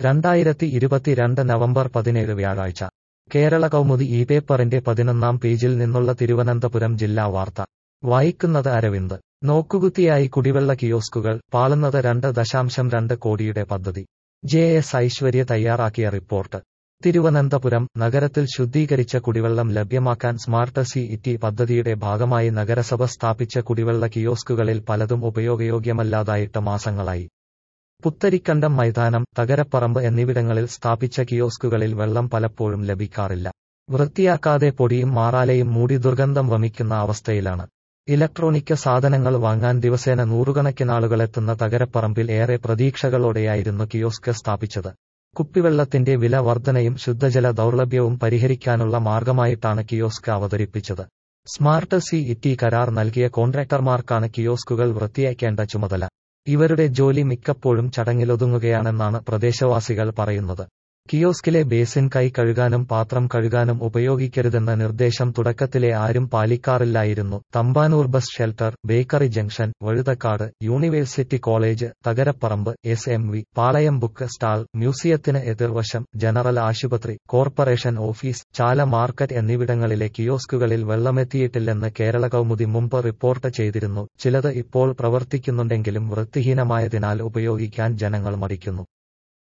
രണ്ടായിരത്തി ഇരുപത്തിരണ്ട് നവംബർ പതിനേഴ് വ്യാഴാഴ്ച കേരള കൗമുദി ഈ പേപ്പറിന്റെ പതിനൊന്നാം പേജിൽ നിന്നുള്ള തിരുവനന്തപുരം ജില്ലാ വാർത്ത വായിക്കുന്നത് അരവിന്ദ് നോക്കുകുത്തിയായി കുടിവെള്ള കിയോസ്കുകൾ പാളുന്നത് രണ്ട് ദശാംശം രണ്ട് കോടിയുടെ പദ്ധതി ജെ എസ് ഐശ്വര്യ തയ്യാറാക്കിയ റിപ്പോർട്ട് തിരുവനന്തപുരം നഗരത്തിൽ ശുദ്ധീകരിച്ച കുടിവെള്ളം ലഭ്യമാക്കാൻ സ്മാർട്ട് സി ഇറ്റി പദ്ധതിയുടെ ഭാഗമായി നഗരസഭ സ്ഥാപിച്ച കുടിവെള്ള കിയോസ്കുകളിൽ പലതും ഉപയോഗയോഗ്യമല്ലാതായിട്ട് മാസങ്ങളായി പുത്തരിക്കണ്ടം മൈതാനം തകരപ്പറമ്പ് എന്നിവിടങ്ങളിൽ സ്ഥാപിച്ച കിയോസ്കുകളിൽ വെള്ളം പലപ്പോഴും ലഭിക്കാറില്ല വൃത്തിയാക്കാതെ പൊടിയും മാറാലയും മൂടി ദുർഗന്ധം വമിക്കുന്ന അവസ്ഥയിലാണ് ഇലക്ട്രോണിക് സാധനങ്ങൾ വാങ്ങാൻ ദിവസേന നൂറുകണക്കിനാളുകളെത്തുന്ന തകരപ്പറമ്പിൽ ഏറെ പ്രതീക്ഷകളോടെയായിരുന്നു കിയോസ്ക് സ്ഥാപിച്ചത് കുപ്പിവെള്ളത്തിന്റെ വില വർധനയും ശുദ്ധജല ദൗർലഭ്യവും പരിഹരിക്കാനുള്ള മാർഗമായിട്ടാണ് കിയോസ്ക് അവതരിപ്പിച്ചത് സ്മാർട്ട് സി ഇറ്റി കരാർ നൽകിയ കോൺട്രാക്ടർമാർക്കാണ് കിയോസ്കുകൾ വൃത്തിയാക്കേണ്ട ചുമതല ഇവരുടെ ജോലി മിക്കപ്പോഴും ചടങ്ങിലൊതുങ്ങുകയാണെന്നാണ് പ്രദേശവാസികൾ പറയുന്നത് കിയോസ്കിലെ ബേസിൻ കൈ കഴുകാനും പാത്രം കഴുകാനും ഉപയോഗിക്കരുതെന്ന നിർദ്ദേശം തുടക്കത്തിലെ ആരും പാലിക്കാറില്ലായിരുന്നു Thampanoor bus shelter bakery junction Vazhuthacaud university college Thakarapparambu S M V Palayam book stall മ്യൂസിയത്തിന് എതിർവശം ജനറൽ ആശുപത്രി കോർപ്പറേഷൻ ഓഫീസ് ചാല മാർക്കറ്റ് എന്നിവിടങ്ങളിലെ കിയോസ്കുകളിൽ വെള്ളമെത്തിയിട്ടില്ലെന്ന് കേരള കൗമുദി മുമ്പ് റിപ്പോർട്ട് ചെയ്തിരുന്നു ചിലത് ഇപ്പോൾ പ്രവർത്തിക്കുന്നുണ്ടെങ്കിലും വൃത്തിഹീനമായതിനാൽ ഉപയോഗിക്കാൻ ജനങ്ങൾ മടിക്കുന്നു